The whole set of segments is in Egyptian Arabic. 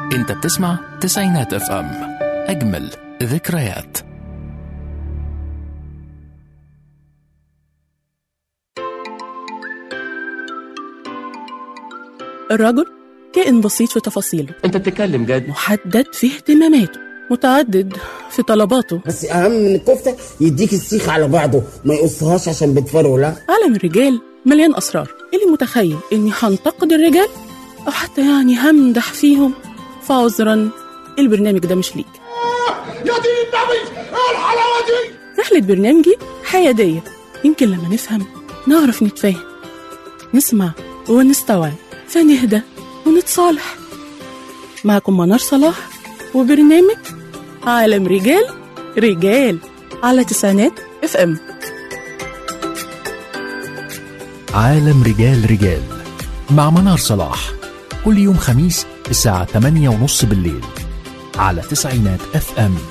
انت بتسمع تسعينات اف ام اجمل ذكريات الرجل كائن بسيط في تفاصيله انت بتتكلم جد محدد في اهتماماته متعدد في طلباته بس اهم من الكفته يديك السيخ على بعضه ما يقصهاش عشان بتفرقوا لا عالم الرجال مليان أسرار اللي متخيل إني هنتقد الرجال أو حتى يعني همدح فيهم فعذرا البرنامج ده مش ليك يا دين النبي ايه الحلاوه دي رحلة برنامجي حيادية يمكن لما نفهم نعرف نتفاهم نسمع ونستوعب فنهدى ونتصالح معكم منار صلاح وبرنامج عالم رجال رجال على تسعينات اف ام عالم رجال رجال مع منار صلاح كل يوم خميس الساعة 8 ونص بالليل على تسعينات اف ام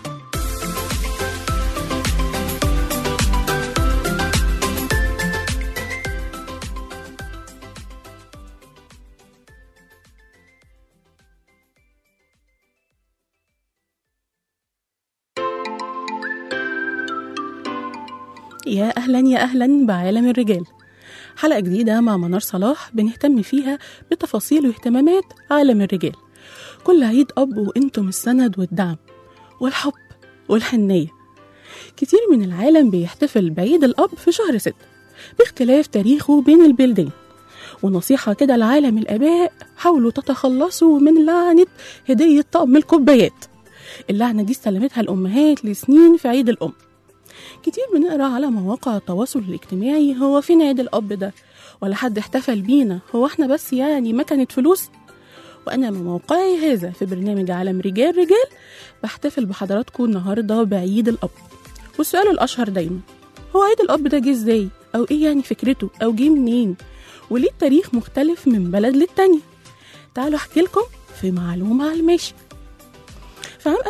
يا أهلا يا أهلا بعالم الرجال حلقة جديدة مع منار صلاح بنهتم فيها بتفاصيل واهتمامات عالم الرجال كل عيد أب وإنتم السند والدعم والحب والحنية كتير من العالم بيحتفل بعيد الأب في شهر ست باختلاف تاريخه بين البلدان ونصيحة كده لعالم الآباء حاولوا تتخلصوا من لعنة هدية طقم الكوبايات اللعنة دي استلمتها الأمهات لسنين في عيد الأم كتير بنقرا على مواقع التواصل الاجتماعي هو فين عيد الأب ده ولا حد احتفل بينا هو احنا بس يعني ما كانت فلوس وأنا من موقعي هذا في برنامج عالم رجال رجال بحتفل بحضراتكم النهاردة بعيد الأب والسؤال الأشهر دايما هو عيد الأب ده جه ازاي أو إيه يعني فكرته أو جه منين وليه التاريخ مختلف من بلد للتانية تعالوا أحكي لكم في معلومة على الماشي في عام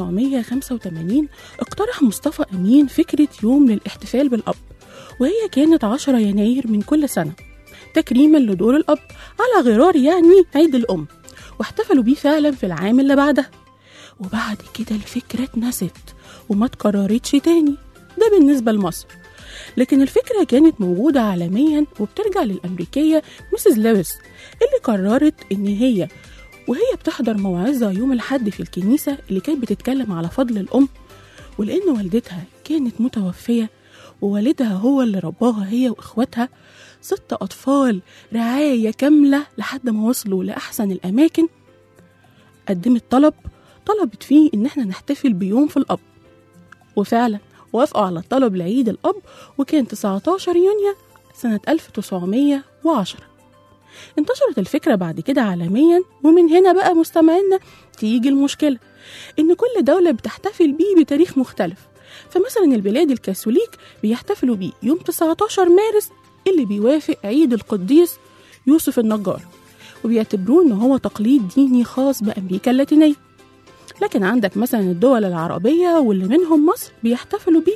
1985 اقترح مصطفى أمين فكرة يوم للاحتفال بالأب وهي كانت 10 يناير من كل سنة تكريما لدور الأب على غرار يعني عيد الأم واحتفلوا بيه فعلا في العام اللي بعده وبعد كده الفكرة اتنست وما اتكررتش تاني ده بالنسبة لمصر لكن الفكرة كانت موجودة عالميا وبترجع للأمريكية مسز لويس اللي قررت إن هي وهي بتحضر موعظة يوم الحد في الكنيسة اللي كانت بتتكلم على فضل الأم ولأن والدتها كانت متوفية ووالدها هو اللي رباها هي وإخواتها ست أطفال رعاية كاملة لحد ما وصلوا لأحسن الأماكن قدمت طلب طلبت فيه إن احنا نحتفل بيوم في الأب وفعلا وافقوا على الطلب لعيد الأب وكان 19 يونيو سنة 1910 انتشرت الفكرة بعد كده عالميا ومن هنا بقى مستمعينا تيجي المشكلة إن كل دولة بتحتفل بيه بتاريخ مختلف فمثلا البلاد الكاثوليك بيحتفلوا بيه يوم 19 مارس اللي بيوافق عيد القديس يوسف النجار وبيعتبروه إن هو تقليد ديني خاص بأمريكا اللاتينية لكن عندك مثلا الدول العربية واللي منهم مصر بيحتفلوا بيه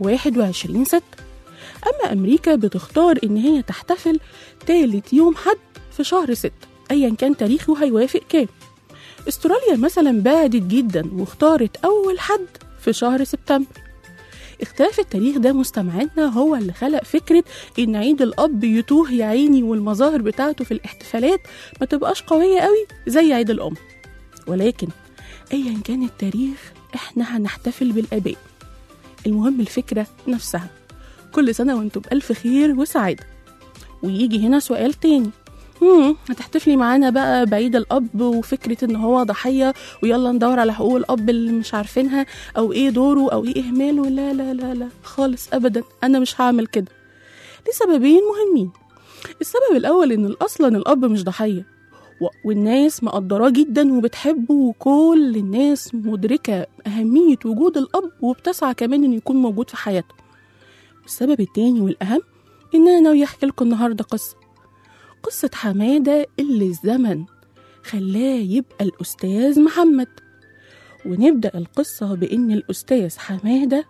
21 ستة أما أمريكا بتختار إن هي تحتفل تالت يوم حد في شهر ستة أيا كان تاريخه هيوافق كام استراليا مثلا بعدت جدا واختارت أول حد في شهر سبتمبر اختلاف التاريخ ده مستمعينا هو اللي خلق فكرة إن عيد الأب يتوه يا عيني والمظاهر بتاعته في الاحتفالات ما تبقاش قوية قوي زي عيد الأم ولكن أيا كان التاريخ إحنا هنحتفل بالآباء المهم الفكرة نفسها كل سنة وانتم بألف خير وسعادة ويجي هنا سؤال تاني مم. هتحتفلي معانا بقى بعيد الأب وفكرة إن هو ضحية ويلا ندور على حقوق الأب اللي مش عارفينها أو إيه دوره أو إيه إهماله لا لا لا لا خالص أبدا أنا مش هعمل كده لسببين مهمين السبب الأول إن أصلا الأب مش ضحية و- والناس مقدراه جدا وبتحبه وكل الناس مدركة أهمية وجود الأب وبتسعى كمان إنه يكون موجود في حياته والسبب التاني والأهم إن أنا ناوية أحكي لكم النهاردة قصة قصة حمادة اللي الزمن خلاه يبقى الأستاذ محمد ونبدأ القصة بإن الأستاذ حمادة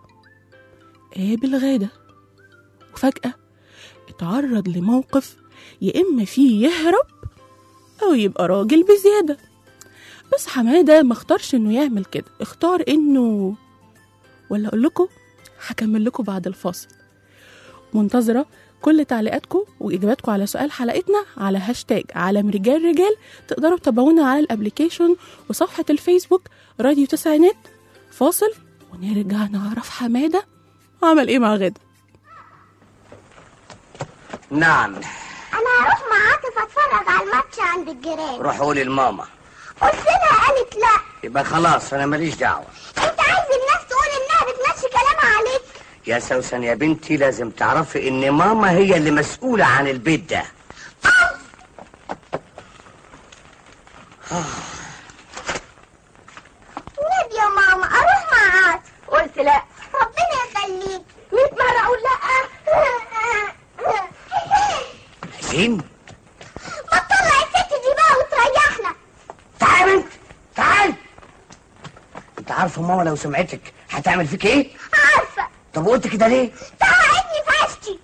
قابل غادة وفجأة اتعرض لموقف يا إما فيه يهرب أو يبقى راجل بزيادة بس حمادة ما اختارش انه يعمل كده اختار انه ولا اقول لكم هكمل لكم بعد الفاصل منتظرة كل تعليقاتكم وإجاباتكم على سؤال حلقتنا على هاشتاج عالم رجال رجال تقدروا تتابعونا على الابليكيشن وصفحة الفيسبوك راديو تسعينات فاصل ونرجع نعرف حمادة عمل ايه مع غدا نعم انا هروح مع عاطف اتفرج على الماتش عند الجيران روح قولي لماما قلت لها قالت لا يبقى خلاص انا ماليش دعوه انت عايز الناس تقول انها بتمشي كلامها عليك يا سوسن يا بنتي لازم تعرفي ان ماما هي اللي مسؤوله عن البيت ده نبي يا ماما اروح مع عاطف قلت لا ربنا يخليك 100 مره اقول لا زين ما تطلع الست دي بقى وتريحنا تعال انت تعال انت عارفه ماما لو سمعتك هتعمل فيك ايه عارفه طب قلت كده ليه تقعدني في عشتي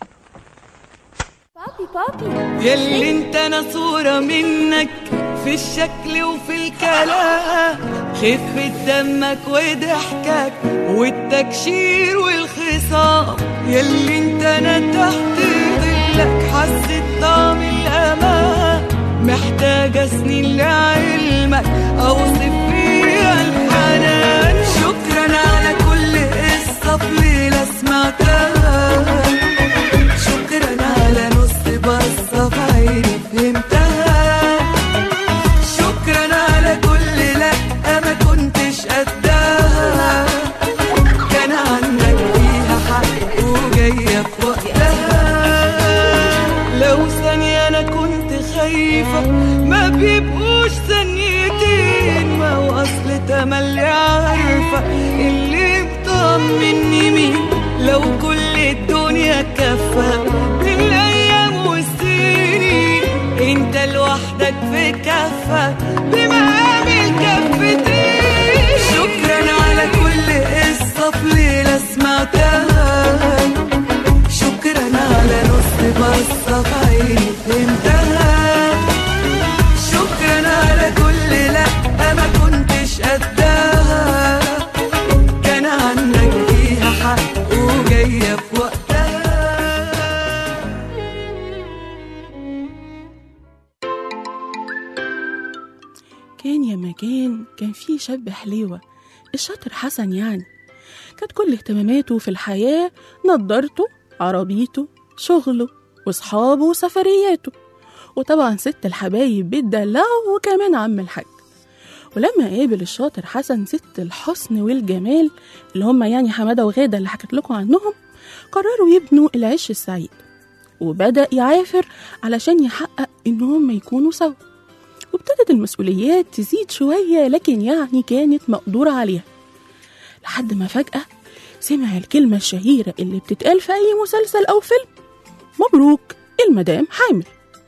بابي بابي يلي انت انا صورة منك في الشكل وفي الكلام خفة دمك وضحكك والتكشير والخصام يلي انت انا تحت ظلك حسيت طعم الامان محتاجة سنين لعلمك اوصف فيها الحنان شكرا على كل قصة في ليلة سمعتها شكرا على نص بصة في عيني فهمتها شكرا على كل لا ما كنتش قدها كان عندك فيها حق وجاية في وقتها لو ثانية أنا كنت خايفة ما بيبقوش ثانيتين ما هو أصل تملي عارفة اللي مطمني مين لو كل الدنيا كفة بالأيام والسنين انت لوحدك في كفة بمقام الكفتين شكرا على كل قصة في ليلة سمعتها شكرا على نص بصة في عيني فهمتها شكرا على كل لا ما كنتش قدها كان عندك فيها حق وجاية في وقتها كان يا مكان كان في شاب حليوة الشاطر حسن يعني كانت كل اهتماماته في الحياة نضارته عربيته شغله وصحابه وسفرياته وطبعا ست الحبايب بتدلعه وكمان عم الحاج ولما قابل الشاطر حسن ست الحسن والجمال اللي هم يعني حمادة وغادة اللي حكيت لكم عنهم قرروا يبنوا العش السعيد وبدأ يعافر علشان يحقق إن هم يكونوا سوا وابتدت المسؤوليات تزيد شوية لكن يعني كانت مقدورة عليها لحد ما فجأة سمع الكلمة الشهيرة اللي بتتقال في أي مسلسل أو فيلم مبروك المدام حامل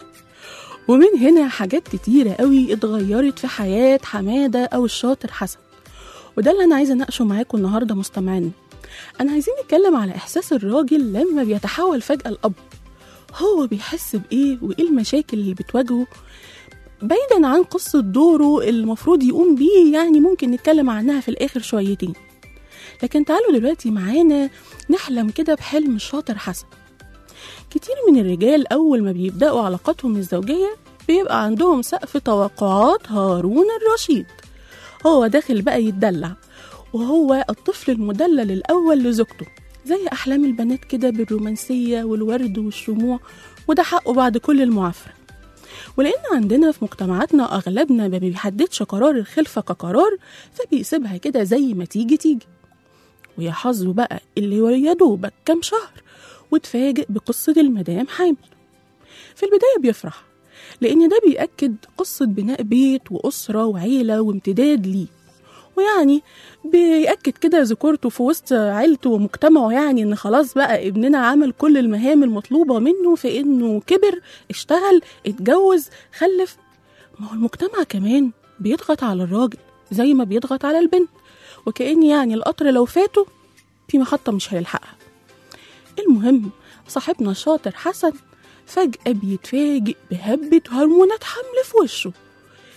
ومن هنا حاجات كتيرة قوي اتغيرت في حياة حمادة أو الشاطر حسن وده اللي أنا عايزة أناقشه معاكم النهاردة مستمعين أنا عايزين نتكلم على إحساس الراجل لما بيتحول فجأة الأب هو بيحس بإيه وإيه المشاكل اللي بتواجهه بعيدا عن قصة دوره اللي المفروض يقوم بيه يعني ممكن نتكلم عنها في الآخر شويتين لكن تعالوا دلوقتي معانا نحلم كده بحلم الشاطر حسن كتير من الرجال أول ما بيبدأوا علاقاتهم الزوجية بيبقى عندهم سقف توقعات هارون الرشيد هو داخل بقى يتدلع وهو الطفل المدلل الأول لزوجته زي أحلام البنات كده بالرومانسية والورد والشموع وده حقه بعد كل المعافرة ولأن عندنا في مجتمعاتنا أغلبنا ما بيحددش قرار الخلفة كقرار فبيسيبها كده زي ما تيجي تيجي ويا حظه بقى اللي يا دوبك كام شهر وتفاجئ بقصة المدام حامل في البداية بيفرح لأن ده بيأكد قصة بناء بيت وأسرة وعيلة وامتداد ليه ويعني بيأكد كده ذكورته في وسط عيلته ومجتمعه يعني إن خلاص بقى ابننا عمل كل المهام المطلوبة منه في إنه كبر اشتغل اتجوز خلف ما هو المجتمع كمان بيضغط على الراجل زي ما بيضغط على البنت وكأن يعني القطر لو فاته في محطة مش هيلحقها المهم صاحبنا الشاطر حسن فجأة بيتفاجئ بهبة هرمونات حمل في وشه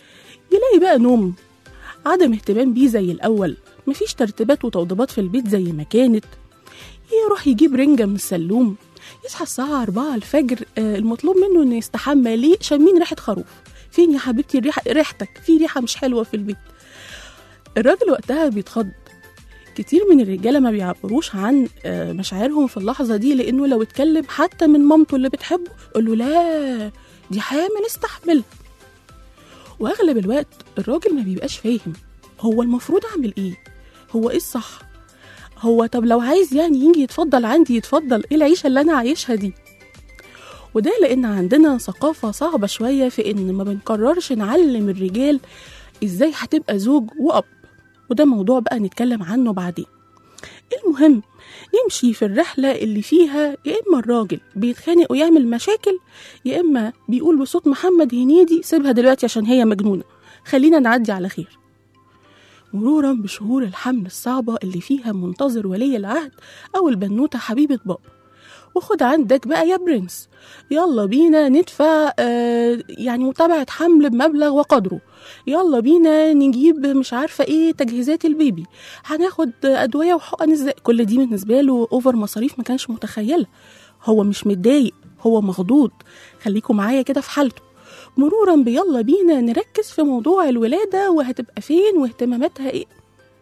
يلاقي بقى نوم عدم اهتمام بيه زي الأول مفيش ترتيبات وتوضيبات في البيت زي ما كانت يروح يجيب رنجة من السلوم يصحى الساعة 4 الفجر آه، المطلوب منه إنه يستحمى ليه شامين ريحة خروف فين يا حبيبتي الريحة ريحتك في ريحة مش حلوة في البيت الراجل وقتها بيتخض كتير من الرجالة ما بيعبروش عن آه، مشاعرهم في اللحظة دي لأنه لو اتكلم حتى من مامته اللي بتحبه يقول له لا دي حامل استحمل وأغلب الوقت الراجل ما بيبقاش فاهم هو المفروض أعمل إيه هو إيه الصح هو طب لو عايز يعني يجي يتفضل عندي يتفضل إيه العيشة اللي أنا عايشها دي وده لأن عندنا ثقافة صعبة شوية في إن ما بنقررش نعلم الرجال إزاي هتبقى زوج وأب وده موضوع بقى نتكلم عنه بعدين المهم نمشي في الرحلة اللي فيها يا إما الراجل بيتخانق ويعمل مشاكل يا إما بيقول بصوت محمد هنيدي سيبها دلوقتي عشان هي مجنونة خلينا نعدي على خير مرورا بشهور الحمل الصعبة اللي فيها منتظر ولي العهد أو البنوتة حبيبة بابا وخد عندك بقى يا برنس يلا بينا ندفع آه يعني متابعة حمل بمبلغ وقدره يلا بينا نجيب مش عارفة ايه تجهيزات البيبي هناخد أدوية وحقن ازاي كل دي بالنسبة له اوفر مصاريف ما كانش متخيلة هو مش متضايق هو مخضوض خليكم معايا كده في حالته مرورا بيلا بينا نركز في موضوع الولادة وهتبقى فين واهتماماتها ايه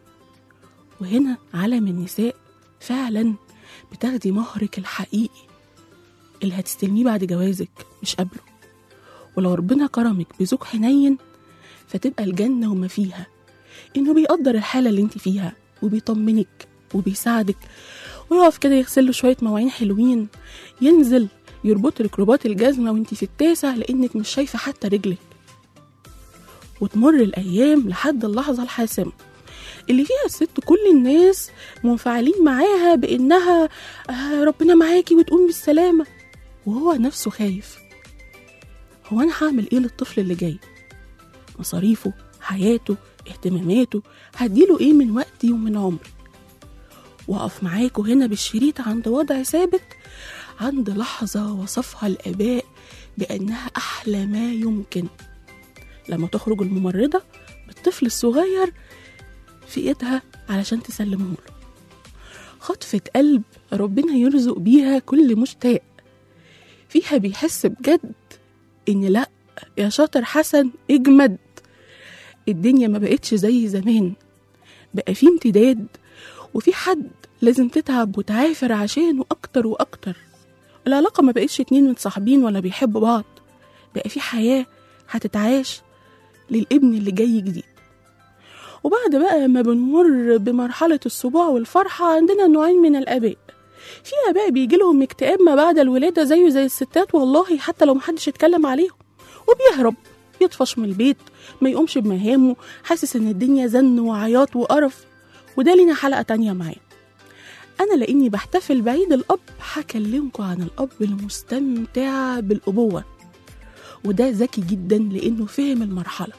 وهنا عالم النساء فعلا بتاخدي مهرك الحقيقي اللي هتستلميه بعد جوازك مش قبله ولو ربنا كرمك بزوج حنين فتبقى الجنة وما فيها إنه بيقدر الحالة اللي انت فيها وبيطمنك وبيساعدك ويقف كده يغسل له شوية مواعين حلوين ينزل يربط لك رباط الجزمة وانت في التاسع لأنك مش شايفة حتى رجلك وتمر الأيام لحد اللحظة الحاسمة اللي فيها الست كل الناس منفعلين معاها بإنها آه ربنا معاكي وتقوم بالسلامة وهو نفسه خايف هو أنا هعمل إيه للطفل اللي جاي مصاريفه حياته اهتماماته هديله إيه من وقتي ومن عمري وأقف معاكوا هنا بالشريط عند وضع ثابت عند لحظة وصفها الآباء بأنها أحلى ما يمكن لما تخرج الممرضة بالطفل الصغير في ايدها علشان تسلمه له خطفة قلب ربنا يرزق بيها كل مشتاق فيها بيحس بجد ان لا يا شاطر حسن اجمد الدنيا ما بقتش زي زمان بقى في امتداد وفي حد لازم تتعب وتعافر عشانه اكتر واكتر العلاقة ما بقتش اتنين متصاحبين ولا بيحبوا بعض بقى في حياة هتتعاش للابن اللي جاي جديد وبعد بقى ما بنمر بمرحلة الصباع والفرحة عندنا نوعين من الآباء في آباء بيجي لهم اكتئاب ما بعد الولادة زيه زي الستات والله حتى لو محدش اتكلم عليهم وبيهرب يطفش من البيت ما يقومش بمهامه حاسس ان الدنيا زن وعياط وقرف وده لينا حلقة تانية معاه أنا لأني بحتفل بعيد الأب هكلمكم عن الأب المستمتع بالأبوة وده ذكي جدا لأنه فهم المرحلة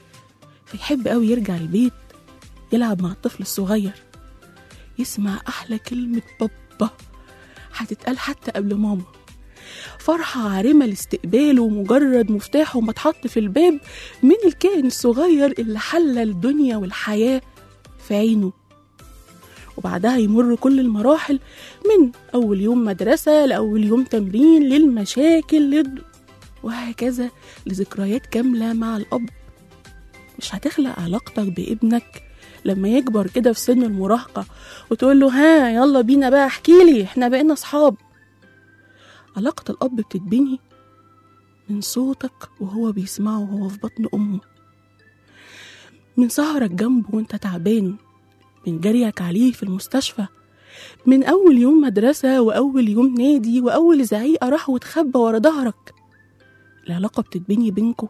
فيحب قوي يرجع البيت يلعب مع الطفل الصغير يسمع أحلى كلمة بابا هتتقال حتى قبل ماما فرحة عارمة لاستقباله مجرد مفتاحه ما اتحط في الباب من الكائن الصغير اللي حلى الدنيا والحياة في عينه وبعدها يمر كل المراحل من أول يوم مدرسة لأول يوم تمرين للمشاكل للد... وهكذا لذكريات كاملة مع الأب مش هتخلق علاقتك بابنك لما يكبر كده في سن المراهقة وتقول له ها يلا بينا بقى احكيلي احنا بقينا صحاب علاقة الأب بتتبني من صوتك وهو بيسمعه وهو في بطن أمه من سهرك جنبه وانت تعبان من جريك عليه في المستشفى من أول يوم مدرسة وأول يوم نادي وأول زعيقة راح وتخبى ورا ظهرك العلاقة بتتبني بينكو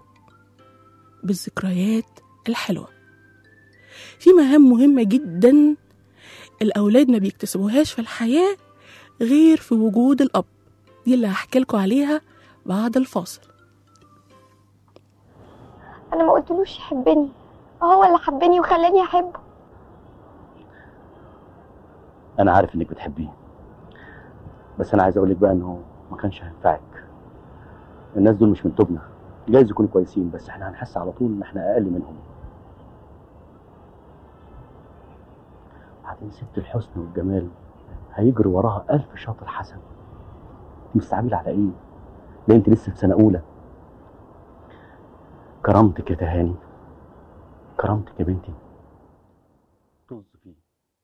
بالذكريات الحلوة في مهام مهمة جدا الأولاد ما بيكتسبوهاش في الحياة غير في وجود الأب دي اللي هحكي لكم عليها بعد الفاصل انا ما قلتلوش يحبني هو اللي حبني وخلاني احبه انا عارف انك بتحبيه بس انا عايز اقول لك بقى انه ما كانش هينفعك الناس دول مش من توبنا جايز يكونوا كويسين بس احنا هنحس على طول ان احنا اقل منهم بعدين ست الحسن والجمال هيجري وراها ألف شاطر حسن مستعجل على ايه؟ ده انت لسه في سنة أولى كرامتك يا تهاني كرامتك يا بنتي طز فيه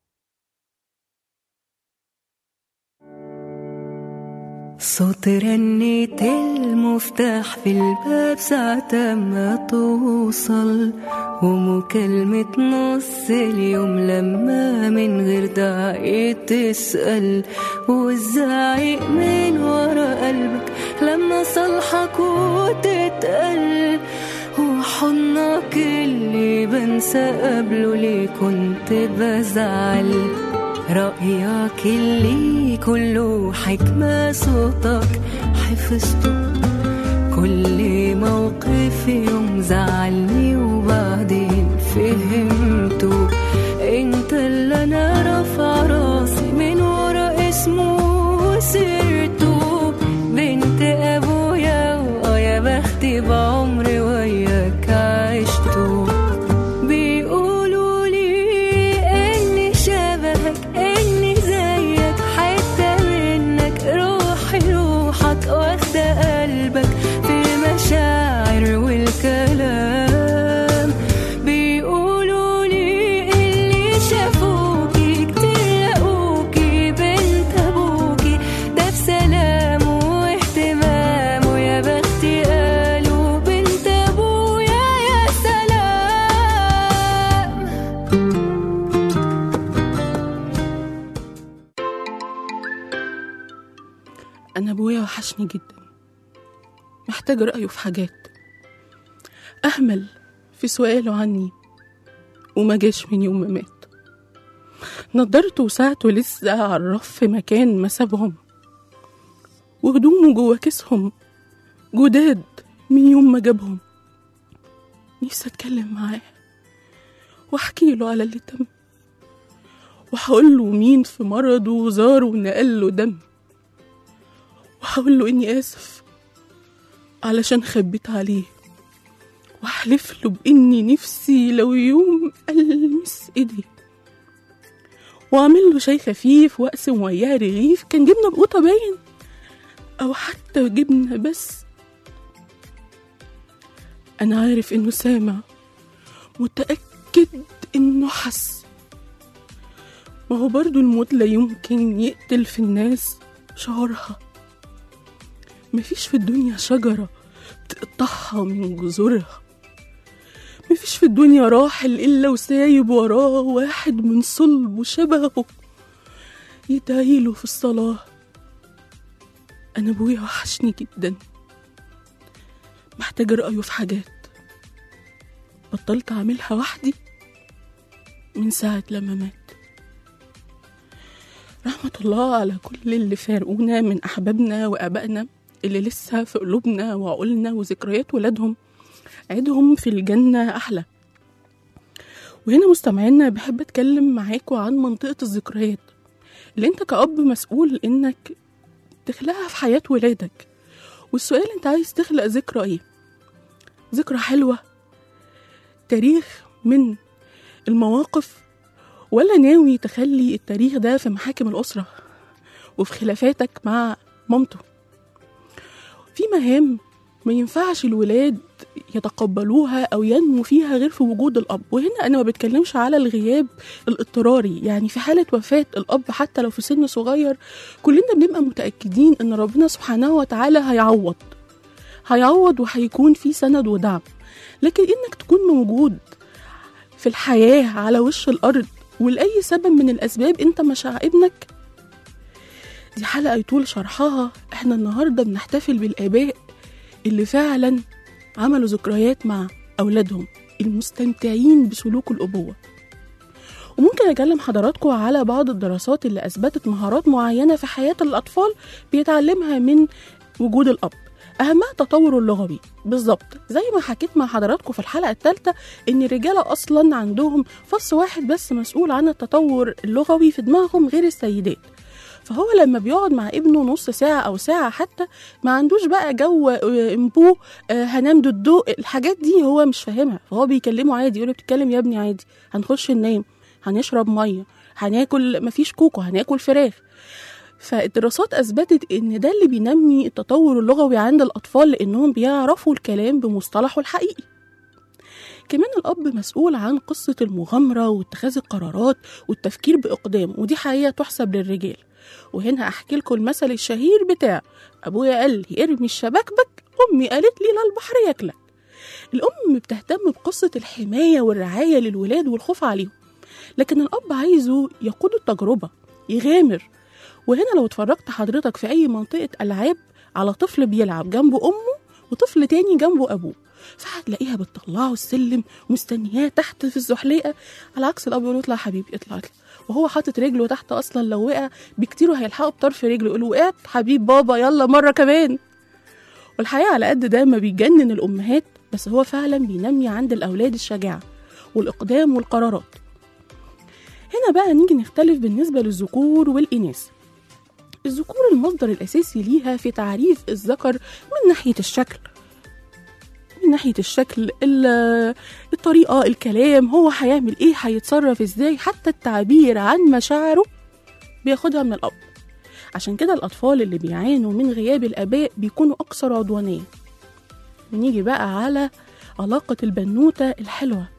صوت رنة المفتاح في الباب ساعة ما توصل ومكالمة نص اليوم لما من غير داعي تسأل والزعيق من ورا قلبك لما صالحك وتتقل وحضنك اللي بنسى قبله ليه كنت بزعل رأيك اللي كله حكمة صوتك حفظته كل موقف يوم زعلني وبعدين فهمته انت اللي انا رافع راسي من ورا اسمه وسيرته بنت ابويا واه يا بختي بعمري وياك عشته بيقولوا لي اني شبهك اني زيك حتة منك روحي روحك واخدة قلبك في المشاعر والكلام بيقولوا لي اللي شافوكي كتير لقوكي بنت ابوكي ده بسلام واهتمام ويا بختي قالوا بنت ابويا يا سلام أنا أبويا وحشني جدا محتاج رأيه في حاجات أهمل في سؤاله عني وما جاش من يوم ما مات نضارته وساعته لسه على الرف مكان ما سابهم وهدومه جوا كيسهم جداد من يوم ما جابهم نفسي أتكلم معاه وأحكي له على اللي تم وهقول له مين في مرضه زاره ونقل له دم وهقول له إني آسف علشان خبيت عليه وأحلف له بإني نفسي لو يوم ألمس إيديه وأعمل له شاي خفيف وأقسم وياه رغيف كان جبنة بقوطة باين أو حتى جبنة بس أنا عارف إنه سامع متأكد إنه حس ما هو برضو الموت لا يمكن يقتل في الناس شعورها مفيش في الدنيا شجرة تقطعها من جذورها مفيش في الدنيا راحل إلا وسايب وراه واحد من صلب وشبهه يدعيله في الصلاة أنا أبويا وحشني جدا محتاجة رأيه في حاجات بطلت أعملها وحدي من ساعة لما مات رحمة الله على كل اللي فارقونا من أحبابنا وآبائنا اللي لسه في قلوبنا وعقولنا وذكريات ولادهم عيدهم في الجنة أحلى وهنا مستمعينا بحب أتكلم معاكوا عن منطقة الذكريات اللي أنت كأب مسؤول إنك تخلقها في حياة ولادك والسؤال أنت عايز تخلق ذكرى إيه؟ ذكرى حلوة تاريخ من المواقف ولا ناوي تخلي التاريخ ده في محاكم الأسرة وفي خلافاتك مع مامته في مهام ما ينفعش الولاد يتقبلوها او ينمو فيها غير في وجود الاب وهنا انا ما بتكلمش على الغياب الاضطراري يعني في حاله وفاه الاب حتى لو في سن صغير كلنا بنبقى متاكدين ان ربنا سبحانه وتعالى هيعوض هيعوض وهيكون في سند ودعم لكن انك تكون موجود في الحياه على وش الارض ولاي سبب من الاسباب انت مش مع ابنك دي حلقه يطول شرحها احنا النهارده بنحتفل بالاباء اللي فعلا عملوا ذكريات مع أولادهم المستمتعين بسلوك الأبوة وممكن أكلم حضراتكم على بعض الدراسات اللي أثبتت مهارات معينة في حياة الأطفال بيتعلمها من وجود الأب أهمها التطور اللغوي بالظبط زي ما حكيت مع حضراتكم في الحلقة الثالثة إن الرجالة أصلا عندهم فص واحد بس مسؤول عن التطور اللغوي في دماغهم غير السيدات فهو لما بيقعد مع ابنه نص ساعة أو ساعة حتى ما عندوش بقى جو آه، امبو آه، هنام دو الحاجات دي هو مش فاهمها فهو بيكلمه عادي يقول له بتتكلم يا ابني عادي هنخش ننام هنشرب مية هناكل مفيش كوكو هناكل فراخ فالدراسات أثبتت إن ده اللي بينمي التطور اللغوي عند الأطفال لأنهم بيعرفوا الكلام بمصطلحه الحقيقي كمان الأب مسؤول عن قصة المغامرة واتخاذ القرارات والتفكير بإقدام ودي حقيقة تحسب للرجال وهنا أحكي لكم المثل الشهير بتاع أبويا قال لي ارمي الشبكبك أمي قالت لي لا البحر ياكلك الأم بتهتم بقصة الحماية والرعاية للولاد والخوف عليهم لكن الأب عايزه يقود التجربة يغامر وهنا لو اتفرجت حضرتك في أي منطقة ألعاب على طفل بيلعب جنبه أمه وطفل تاني جنبه أبوه فهتلاقيها بتطلعه السلم مستنياه تحت في الزحليقة على عكس الأب يقول له اطلع يا حبيبي اطلع اطلع وهو حاطط رجله تحت أصلا لو وقع بكتير هيلحقه بطرف رجله يقول له وقعت حبيب بابا يلا مرة كمان والحقيقة على قد ده ما بيجنن الأمهات بس هو فعلا بينمي عند الأولاد الشجاعة والإقدام والقرارات هنا بقى نيجي نختلف بالنسبة للذكور والإناث الذكور المصدر الأساسي ليها في تعريف الذكر من ناحية الشكل من ناحية الشكل ال- الطريقة الكلام هو هيعمل ايه هيتصرف ازاي حتى التعبير عن مشاعره بياخدها من الأب عشان كده الأطفال اللي بيعانوا من غياب الآباء بيكونوا أكثر عدوانية ونيجي بقى على علاقة البنوتة الحلوة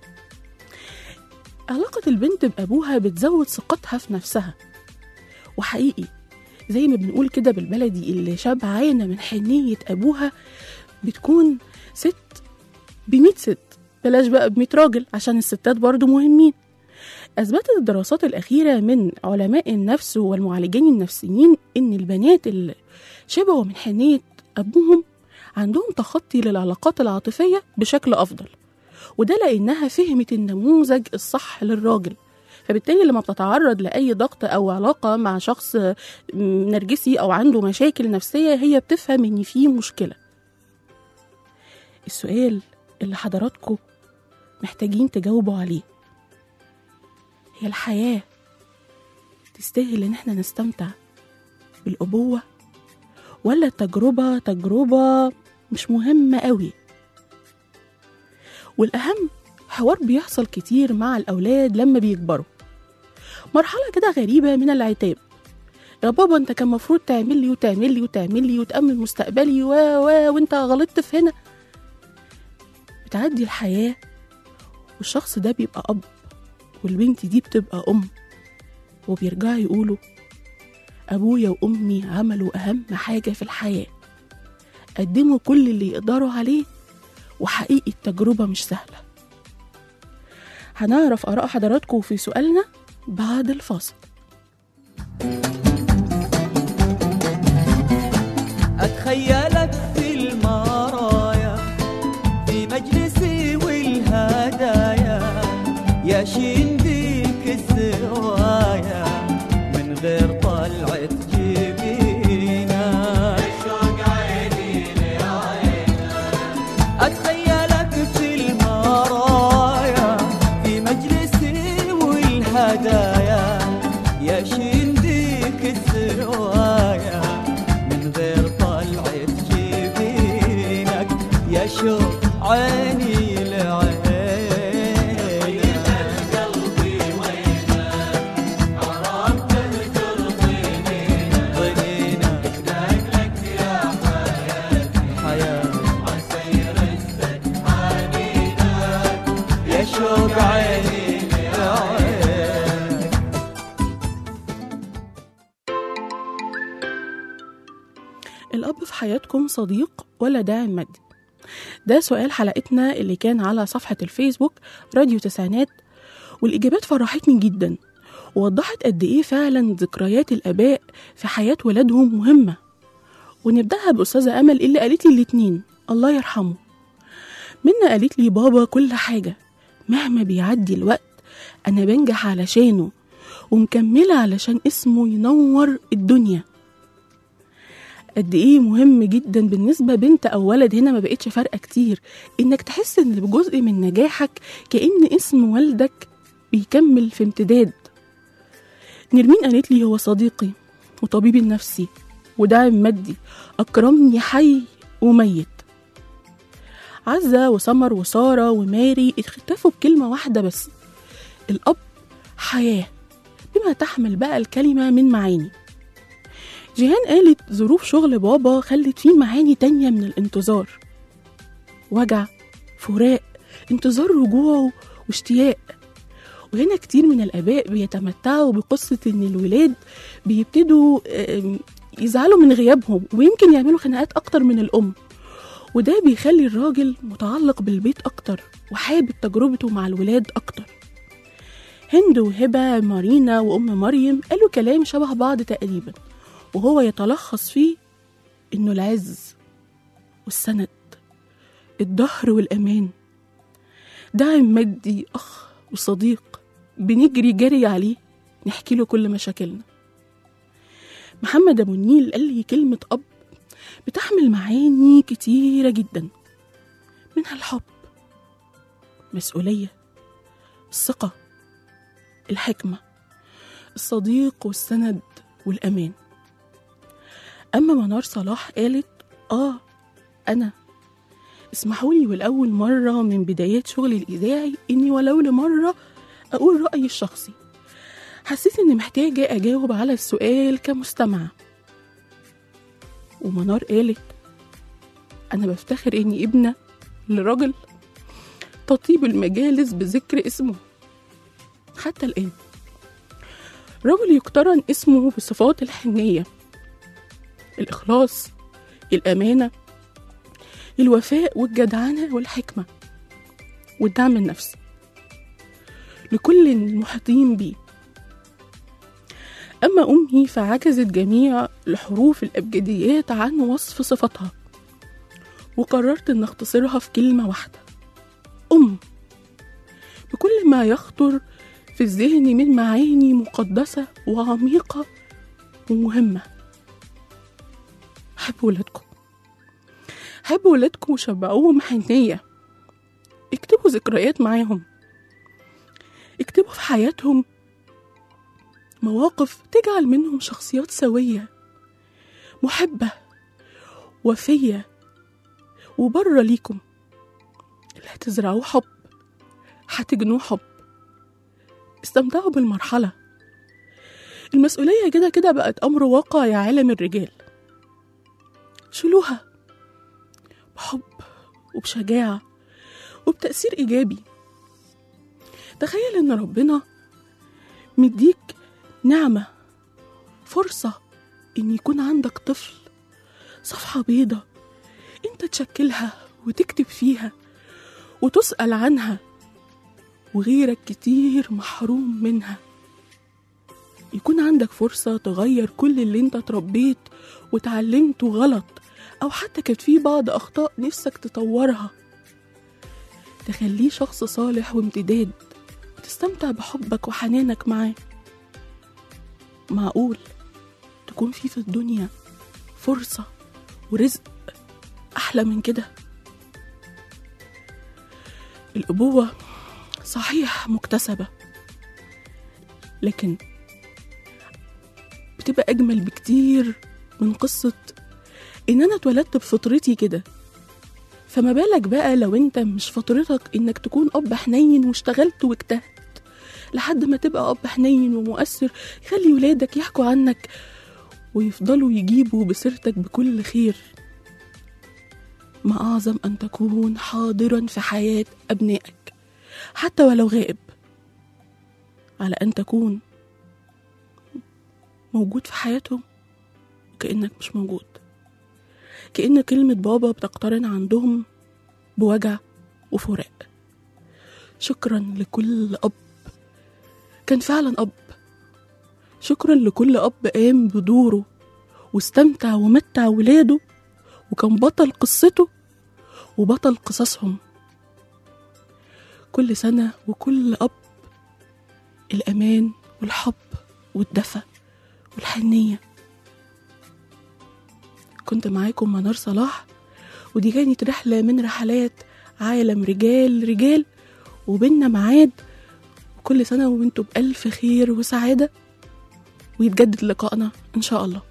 علاقة البنت بأبوها بتزود ثقتها في نفسها وحقيقي زي ما بنقول كده بالبلدي اللي شبعانة من حنية أبوها بتكون ست بمية ست بلاش بقى بمية راجل عشان الستات برضو مهمين أثبتت الدراسات الأخيرة من علماء النفس والمعالجين النفسيين إن البنات اللي شبعوا من حنية أبوهم عندهم تخطي للعلاقات العاطفية بشكل أفضل وده لأنها فهمت النموذج الصح للراجل فبالتالي لما بتتعرض لأي ضغط أو علاقة مع شخص نرجسي أو عنده مشاكل نفسية هي بتفهم إن في مشكلة السؤال اللي حضراتكم محتاجين تجاوبوا عليه هي الحياة تستاهل إن احنا نستمتع بالأبوة ولا التجربة تجربة مش مهمة قوي والأهم حوار بيحصل كتير مع الأولاد لما بيكبروا مرحلة كده غريبة من العتاب يا بابا انت كان المفروض تعمل لي وتعمل لي وتعمل لي وتأمن مستقبلي و و وانت غلطت في هنا بتعدي الحياة والشخص ده بيبقى أب والبنت دي بتبقى أم وبيرجعوا يقولوا أبويا وأمي عملوا أهم حاجة في الحياة قدموا كل اللي يقدروا عليه وحقيقي التجربة مش سهلة هنعرف آراء حضراتكم في سؤالنا بعد الفاصل أتخيلك في المرايا في مجلسي والهدايا ياشين بيك الزوايا من غير طلعة جبينا أتخيلك في المرايا في مجلسي والهدايا ياشين بيك الزوايا من غير طلعة جبينك يا شوق عيني لعينك قلبي وينك عرفت ترضيني ضنينك لك يا حياتي حياتي عسير السد حنينك يا شوق عيني لعينك الأب في حياتكم صديق ولا داعم مادي ده سؤال حلقتنا اللي كان على صفحة الفيسبوك راديو تسعينات والإجابات فرحتني جدا ووضحت قد إيه فعلا ذكريات الآباء في حياة ولادهم مهمة ونبدأها بأستاذة أمل اللي قالت لي الاتنين الله يرحمه منا قالت لي بابا كل حاجة مهما بيعدي الوقت أنا بنجح علشانه ومكملة علشان اسمه ينور الدنيا قد ايه مهم جدا بالنسبه بنت او ولد هنا ما بقتش فارقه كتير انك تحس ان بجزء من نجاحك كان اسم والدك بيكمل في امتداد نرمين قالت لي هو صديقي وطبيبي النفسي وداعم مادي أكرمني حي وميت عزة وسمر وسارة وماري اختفوا بكلمة واحدة بس الأب حياة بما تحمل بقى الكلمة من معاني جيهان قالت ظروف شغل بابا خلت فيه معاني تانية من الانتظار وجع فراق انتظار رجوعه واشتياق وهنا كتير من الآباء بيتمتعوا بقصة إن الولاد بيبتدوا آم، يزعلوا من غيابهم ويمكن يعملوا خناقات أكتر من الأم وده بيخلي الراجل متعلق بالبيت أكتر وحابب تجربته مع الولاد أكتر هند وهبة مارينا وأم مريم قالوا كلام شبه بعض تقريبا وهو يتلخص فيه إنه العز والسند الظهر والأمان دعم مادي أخ وصديق بنجري جري عليه نحكي له كل مشاكلنا محمد أبو النيل قال لي كلمة أب بتحمل معاني كتيرة جدا منها الحب مسؤولية الثقة الحكمة الصديق والسند والأمان أما منار صلاح قالت آه أنا اسمحوا لي ولأول مرة من بدايات شغلي الإذاعي إني ولو لمرة أقول رأيي الشخصي حسيت إني محتاجة أجاوب على السؤال كمستمعة ومنار قالت أنا بفتخر إني ابنة لراجل تطيب المجالس بذكر اسمه حتى الآن رجل يقترن اسمه بصفات الحنية الإخلاص الأمانة الوفاء والجدعنة والحكمة والدعم النفسي لكل المحيطين بيه أما أمي فعجزت جميع الحروف الأبجديات عن وصف صفتها وقررت أن أختصرها في كلمة واحدة أم بكل ما يخطر في الذهن من معاني مقدسة وعميقة ومهمة حبوا ولادكم حبوا ولادكم وشبعوهم حنية اكتبوا ذكريات معاهم اكتبوا في حياتهم مواقف تجعل منهم شخصيات سوية محبة وفية وبره ليكم اللي هتزرعوه حب هتجنوه حب استمتعوا بالمرحلة المسؤولية كده كده بقت أمر واقع يا عالم الرجال شيلوها بحب وبشجاعة وبتأثير إيجابي تخيل إن ربنا مديك نعمة فرصة إن يكون عندك طفل صفحة بيضة أنت تشكلها وتكتب فيها وتسأل عنها وغيرك كتير محروم منها يكون عندك فرصة تغير كل اللي انت تربيت وتعلمته غلط أو حتى كانت فيه بعض أخطاء نفسك تطورها تخليه شخص صالح وامتداد وتستمتع بحبك وحنانك معاه معقول تكون في في الدنيا فرصة ورزق أحلى من كده الأبوة صحيح مكتسبة لكن بتبقى أجمل بكتير من قصة إن أنا اتولدت بفطرتي كده فما بالك بقى لو أنت مش فطرتك إنك تكون أب حنين واشتغلت واجتهدت لحد ما تبقى أب حنين ومؤثر يخلي ولادك يحكوا عنك ويفضلوا يجيبوا بسيرتك بكل خير ما أعظم أن تكون حاضرا في حياة أبنائك حتى ولو غائب على أن تكون موجود في حياتهم وكأنك مش موجود كأن كلمة بابا بتقترن عندهم بوجع وفراق شكرا لكل أب كان فعلا أب شكرا لكل أب قام بدوره واستمتع ومتع ولاده وكان بطل قصته وبطل قصصهم كل سنة وكل أب الأمان والحب والدفى والحنية كنت معاكم منار صلاح ودي كانت رحلة من رحلات عالم رجال رجال وبينا ميعاد وكل سنة وانتوا بألف خير وسعادة ويتجدد لقائنا إن شاء الله